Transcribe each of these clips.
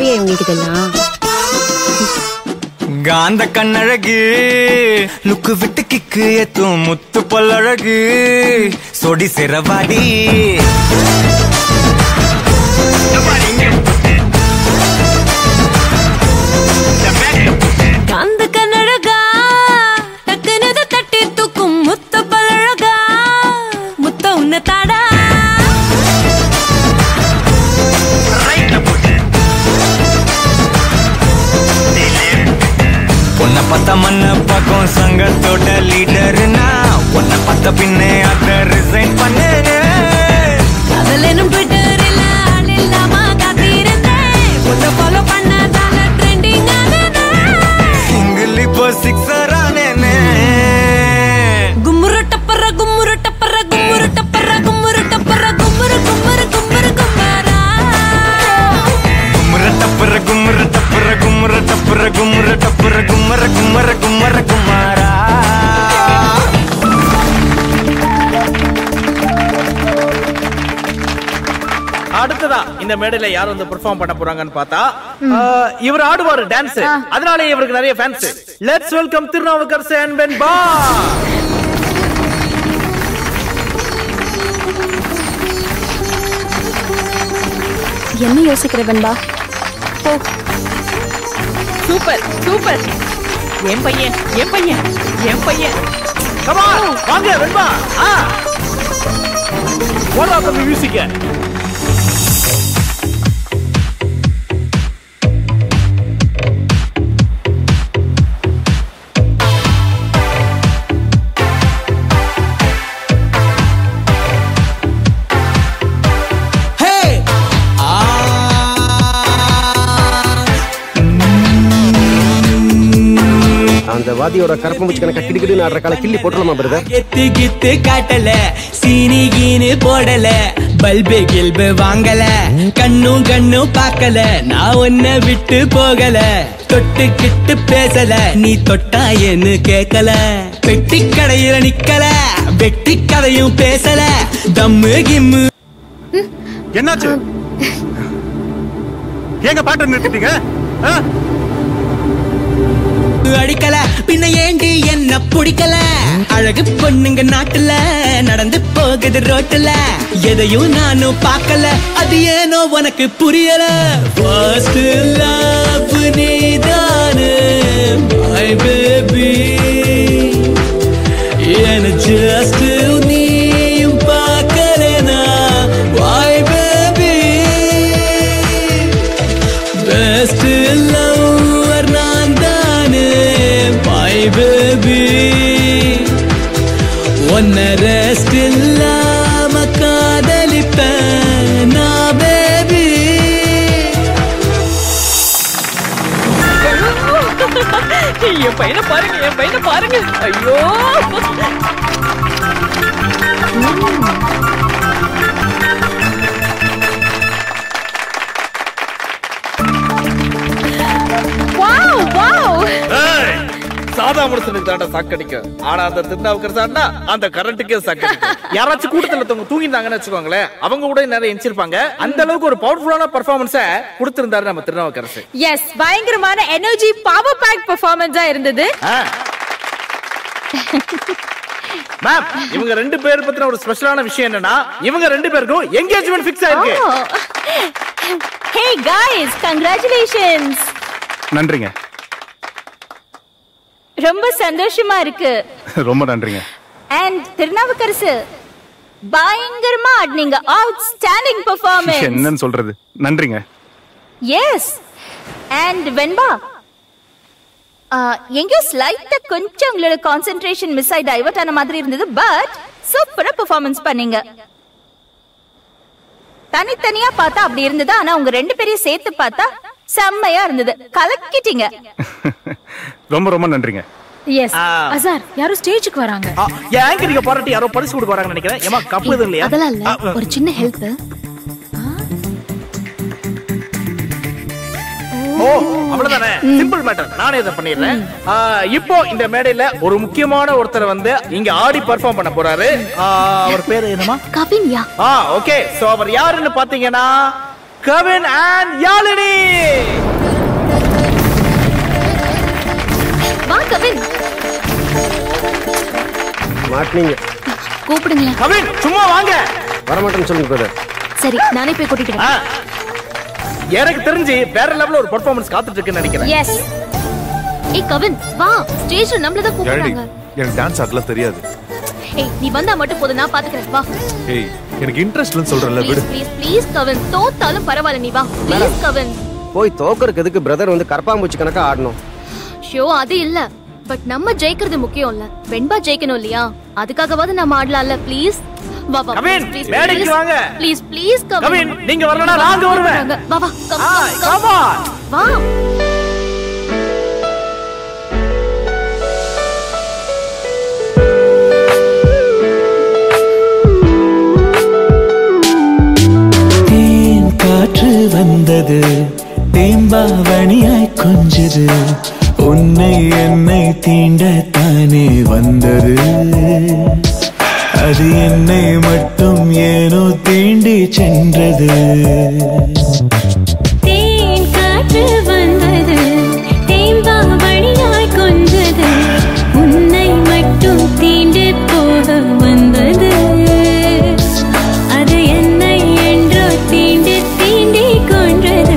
தேவையே உங்களுக்கு இதெல்லாம் காந்த கண்ணழகு லுக்கு விட்டு கிக்கு ஏத்தும் முத்து பல்லழகு சொடி சிறவாடி காந்த கண்ணழகா டக்குனு தட்டி தூக்கும் முத்த பழகா முத்த உன்ன தாடா உன்னை பார்த்த மண்ண பக்கம் சங்கத்தோட லீடர்னா உன்னை பார்த்த பின்னே அத ரிசைன் பண்ணு காதலனும் ட்விட்டரில் ஆள் இல்லாம காத்திருந்தேன் உன்னை ஃபாலோ பண்ணதால ட்ரெண்டிங் சிங்கிள் இப்போ சிக்ஸர் ஆனேனே கும்முரு டப்பர கும்முரு டப்பர கும்முரு டப்பர கும்முரு டப்பர கும்முரு கும்முரு கும்முரு கும்மாரா கும்முற டப்புற கும்முற டப்புற கும்முற டப்புற கும்முற டப்புற கும்மர கும்மர கும்மர குமாரா அடுத்ததா இந்த மேடையில யார் வந்து பெர்ஃபார்ம் பண்ண போறாங்கன்னு பார்த்தா ஆ, இவர் ஆடுவாரு டான்ஸ் அதனாலே இவருக்கு நிறைய fans let's welcome Thirunavukkarasu and Venba என்ன யோசிக்கிற வெண்பா போ சூப்பர் சூப்பர் என் பையன் என் பையன் என் பையன் கமா வாங்க வெண்பா ஆ போடா தம்பி மியூசிக்க அந்த வாதியோட கரப்பு முச்சு கணக்க கிடுக்கிட்டு ஆடுற கால கிள்ளி போட்டுலாமா பிரதர் கெத்து கித்து காட்டல சீனி கீனு போடல பல்பு கில்பு வாங்கல கண்ணும் கண்ணும் பார்க்கல நான் உன்னை விட்டு போகல தொட்டு கிட்டு பேசல நீ தொட்டா என்ன கேட்கல பெட்டி கடையில நிக்கல வெட்டி கதையும் பேசல தம்மு கிம்மு என்னாச்சு ஏங்க பாட்டு நிறுத்திட்டீங்க ஆ? அடிக்கல பின்ன ஏண்டி என்ன பிடிக்கல அழகு பொண்ணுங்க நாட்டுல நடந்து போகுது ரோட்டுல எதையும் நானும் பார்க்கல அது ஏனோ உனக்கு புரியல ஃபர்ஸ்ட் லவ் நீதானு மை பேபி என்ன ஜஸ்ட் நீயும் பார்க்கலனா வை பேபி பெஸ்ட் லவ்வர் நான் தானே மை பேபி ஒன்ன ரெஸ்ட் இல்லாம காதலிப்பேன் நான் பேபி என் பையனை பாருங்க என் பையனை பாருங்க ஐயோ வாவ் வாவ் ஏய், சாதா மனுஷனுக்கு தாண்டா சாக்கடிக்கும் ஆனா அந்த திருநாவுக்கரசாண்டா அந்த கரண்ட்டுக்கே சாக்கடிக்கும் யாராச்சும் கூட்டத்துல தூங்க தூங்கிருந்தாங்கன்னு வச்சுக்கோங்களேன் அவங்க கூட நிறைய எஞ்சிருப்பாங்க அந்த அளவுக்கு ஒரு பவர்ஃபுல்லான பர்ஃபார்மன்ஸ கொடுத்திருந்தாரு நம்ம திருநாவுக்கரசு எஸ் பயங்கரமான எனர்ஜி பவர் பேக் பெர்ஃபார்மன்ஸா இருந்தது மேம் இவங்க ரெண்டு பேர் பத்தின ஒரு ஸ்பெஷலான விஷயம் என்னன்னா இவங்க ரெண்டு பேருக்கும் என்கேஜ்மெண்ட் ஃபிக்ஸ் ஆயிருக்கு ஹே காய்ஸ் கங்க்ராச்சுலேஷன்ஸ் நன்றிங்க ரொம்ப சந்தோஷமா இருக்கு ரொம்ப நன்றிங்க அண்ட் திருநாவுக்கரசு பயங்கரமா ஆடினீங்க அவுட்ஸ்டாண்டிங் பெர்ஃபார்மன்ஸ் என்னன்னு சொல்றது நன்றிங்க எஸ் அண்ட் வெண்பா ஆ, எங்கேயோ ஸ்லைட்டா கொஞ்சம் உங்களோட கான்சென்ட்ரேஷன் மிஸ் ஆகி டைவர்ட் ஆன மாதிரி இருந்தது பட் சூப்பரா பெர்ஃபார்மன்ஸ் பண்ணீங்க தனித்தனியா பார்த்தா அப்படி இருந்தது ஆனா உங்க ரெண்டு பேரையும் சேர்த்து பார்த்தா செம்மையா இருந்தது கலக்கிட்டீங்க ரொம்ப ரொம்ப நன்றிங்க எஸ் ஆ. அசார் யாரும் ஸ்டேஜுக்கு வராங்க ஆ, என் ஆங்கரிங்க பாராட்டி யாரோ பரிசு கொடுக்க வராங்கன்னு நினைக்கிறேன் ஏமா கப்பு எதுவும் இல்லையா அதெல்லாம் இல்ல ஆ, ஒரு சின்ன ஹெல்ப் ஓ அவ்வளவுதானே சிம்பிள் மேட்டர் நானே இதை பண்ணிடுறேன் ஆ, இப்போ இந்த மேடையில ஒரு முக்கியமான ஒருத்தர் வந்து இங்க ஆடி பெர்ஃபார்ம் பண்ண போறாரு ஆ, அவர் பேரு என்னமா கவின்யா ஆ ஓகே சோ அவர் யாருன்னு பாத்தீங்கன்னா கவின் அண்ட் யாழினி கவின் மாட்டினீங்க கூப்பிடுங்களேன் கவின் சும்மா வாங்க வரமாட்டேன்னு சொல்லுங்க பிரதர் சரி நானே போய் கூட்டிட்டு ஆ. எனக்கு தெரிஞ்சு வேற லெவல்ல ஒரு பெர்ஃபார்மன்ஸ் காத்துட்டு இருக்குன்னு நினைக்கிறேன் எஸ் ஏய் கவின் வா ஸ்டேஜ்ல நம்மள தான் டேடி கூப்பிடுறாங்க எனக்கு டான்ஸ் ஆடலாம் தெரியாது ஏய் நீ வந்தா மட்டும் போதும் நான் பாத்துக்கிறேன் வா ஏய் எனக்கு இன்ட்ரெஸ்ட் இல்லைன்னு சொல்றேன்ல ப்ளீஸ் விடு ப்ளீஸ் ப்ளீஸ் கவின் தோத்தாலும் பரவாயில்ல நீ வா ப்ளீஸ் கவின் போய் தோக்கறதுக்கு எதுக்கு பிரதர் வந்து கரப்பாம்பூச்சி கணக்கா ஆடணும் ஷோ அது இல்ல பட் நம்ம ஜெயிக்கிறது முக்கியம் இல்ல வெண்பா ஜெயிக்கணும் இல்லையா அதுக்காகவாவது நம்ம ஆடலாம்ல ப்ளீஸ் வா வா கவின், ப்ளீஸ் மேடைக்கு வாங்க. ப்ளீஸ் ப்ளீஸ் கவின் கவின், நீங்க வரலனா நான் அங்க வருவேன். வா வா கம் ஆ, கம் come on. வா தேன் காற்று வந்தது தேம்பாவணியாய் கொஞ்சது உன்னை என்னை தீண்டத்தானே வந்தது அது என்னை மட்டும் ஏனோ தீண்டி சென்றது தேன் காற்று வந்தது தேம்பாவணியாய் கொஞ்சது உன்னை மட்டும் தீண்டு போக வந்தது அது என்னை என்றோ தீண்டு தீண்டி கொன்றது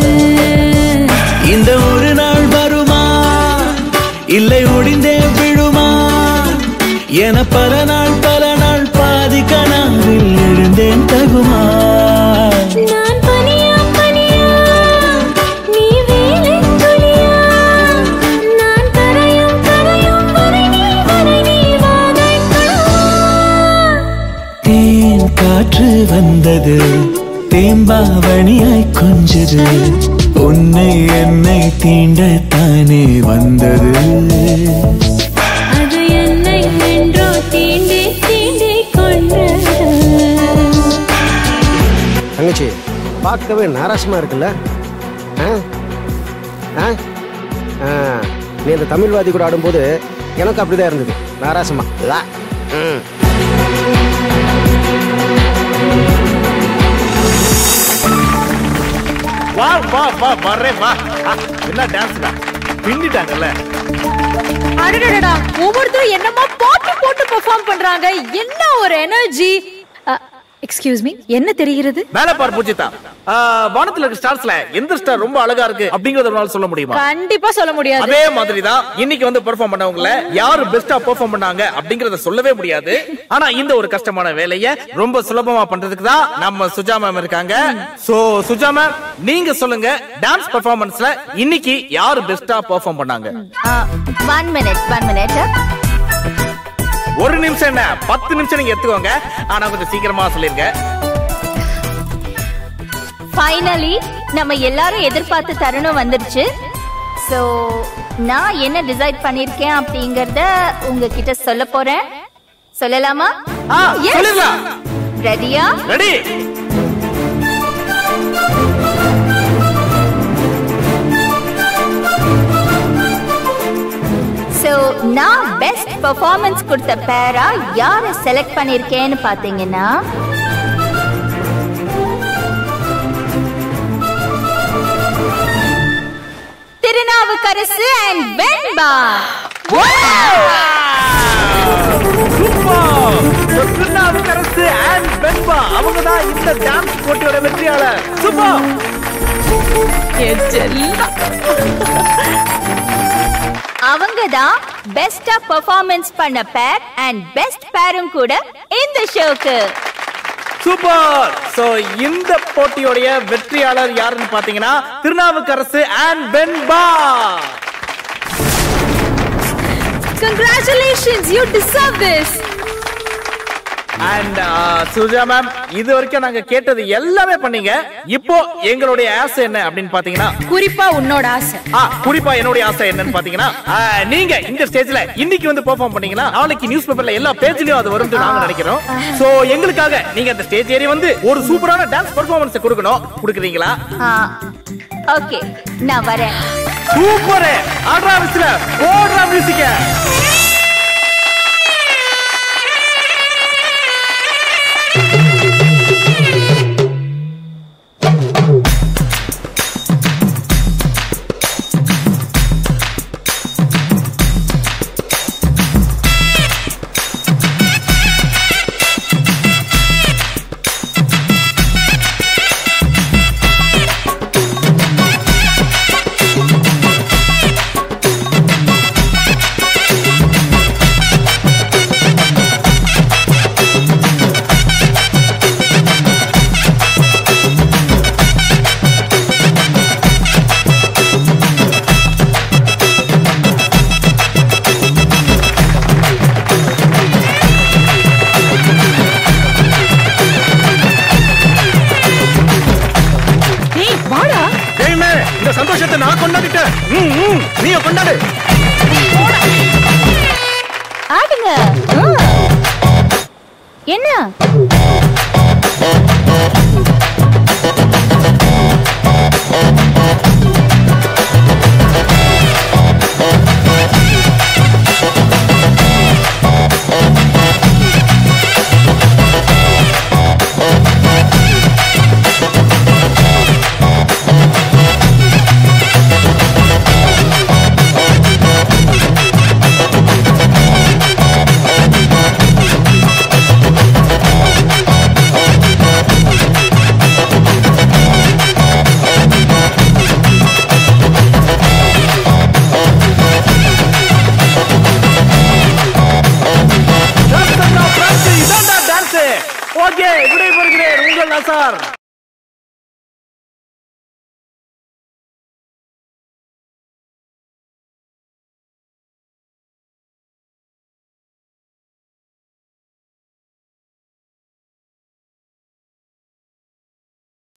இந்த ஒரு நாள் வருமா இல்லை ஒடிந்தே விழுமா என பல நாள் பல நாள் பாதி கனாவில் எழுந்தேன் தகுமா நான் பனியா பனியா நீ வேலின் துளியா நான் கரையும் கரையும் வரை நீ வரை நீ வாதைக்கணும் தேன் காற்று வந்தது தேம்பாவணியாய் கொஞ்சது உன்னை என்னை தீண்டத்தானே வந்தது அது என்னை என்றோ தீண்டி தீண்டி கொண்டது தங்கச்சி பார்க்கவே நாராசமா இருக்குல்ல ஆ? ஆ? ஆ, நீ அந்த தமிழ்வாதி கூட ஆடும்போது எனக்கு அப்படிதான் இருந்தது நாராசமா லா. ம். வா வா வா வரேன் வா ஆ, என்ன டான்ஸ்டா பின்னிட்டாங்கல்ல அடடடடா ஒவ்வொருத்தரும் என்னமோ போட்டு போட்டு பெர்ஃபார்ம் பண்றாங்க என்ன ஒரு எனர்ஜி எக்ஸ்கியூஸ் மீ என்ன தெரிகிறது மேல பார் பூஜிதா ஆ, வானத்துல இருக்க ஸ்டார்ஸ்ல எந்த ஸ்டார் ரொம்ப அழகா இருக்கு அப்படிங்கறத உன்னால சொல்ல முடியுமா கண்டிப்பா சொல்ல முடியாது அதே மாதிரி தான் இன்னைக்கு வந்து பெர்ஃபார்ம் பண்ணவங்கள யாரு பெஸ்டா பெர்ஃபார்ம் பண்ணாங்க அப்படிங்கறத சொல்லவே முடியாது ஆனா இந்த ஒரு கஷ்டமான வேலைய ரொம்ப சுலபமா பண்றதுக்கு தான் நம்ம சுஜா மேம் இருக்காங்க சோ சுஜா மேம் நீங்க சொல்லுங்க டான்ஸ் பெர்ஃபார்மன்ஸ்ல இன்னைக்கு யாரு பெஸ்டா பெர்ஃபார்ம் பண்ணாங்க ஒன் மினிட் ஒன் மினிட் ஒரு நிமிஷம் என்ன பத்து நிமிஷம் நீங்க எடுத்துக்கோங்க ஆனா கொஞ்சம் சீக்கிரமா சொல்லிருங்க ஃபைனலி நம்ம எல்லாரும் எதிர்பார்த்த தருணம் வந்துருச்சு சோ நான் என்ன டிசைட் பண்ணிருக்கேன் அப்படிங்கறத உங்ககிட்ட சொல்ல போறேன் சொல்லலாமா ஆ, சொல்லிடலாம். ரெடியா ரெடி சோ நான் பெஸ்ட் பெர்ஃபார்மன்ஸ் கொடுத்த பேரா யாரை செலக்ட் பண்ணிருக்கேன்னு பாத்தீங்கன்னா திருநாவுக்கரசு அண்ட் வெண்பா திருநாவுக்கரசு and வெண்பா அவங்க தான் இந்த டான்ஸ் போட்டியோட வெற்றியாளர் சூப்பர் அவங்க தான் பெஸ்டா பெர்ஃபார்மன்ஸ் பண்ண பேர் அண்ட் பெஸ்ட் பேரும் கூட இந்த ஷோக்கு சூப்பர் சோ இந்த போட்டியோடைய வெற்றியாளர் யாருன்னு பாத்தீங்கன்னா Thirunavukkarasu and Venba Congratulations, you deserve this. And Suja ma'am இது வரைக்கும் நாங்க கேட்டது எல்லாமே பண்ணீங்க இப்போ எங்களுடைய ஆசை என்ன அப்படின்னு பாத்தீங்கன்னா குறிப்பா உன்னோட ஆசை ஆ, குறிப்பா என்னுடைய ஆசை என்னன்னு பாத்தீங்கன்னா ஆ, நீங்க இந்த ஸ்டேஜ்ல இன்னைக்கு வந்து பெர்ஃபார்ம் பண்ணீங்கன்னா நாளைக்கு நியூஸ் பேப்பர்ல எல்லா பேஜ்லயும் அது வரும் நாங்க நினைக்கிறோம் சோ எங்களுக்காக நீங்க அந்த ஸ்டேஜ் ஏறி வந்து ஒரு சூப்பரான டான்ஸ் பெர்ஃபார்மன்ஸ் கொடுக்கணும் கொடுக்குறீங்களா ஓகே நான் வரேன் சூப்பர் ஆடுறா மிஸ்ல ஓடுறா மியூசிக்க விஷயத்தை நான் கொண்டாடிட்டேன் ம், ம், நீங்க கொண்டாடு ஆடுங்க ஆ. என்ன இதான் டான்ஸ் ஓகே விடை பெறுகிறேன் உங்கள் நசார்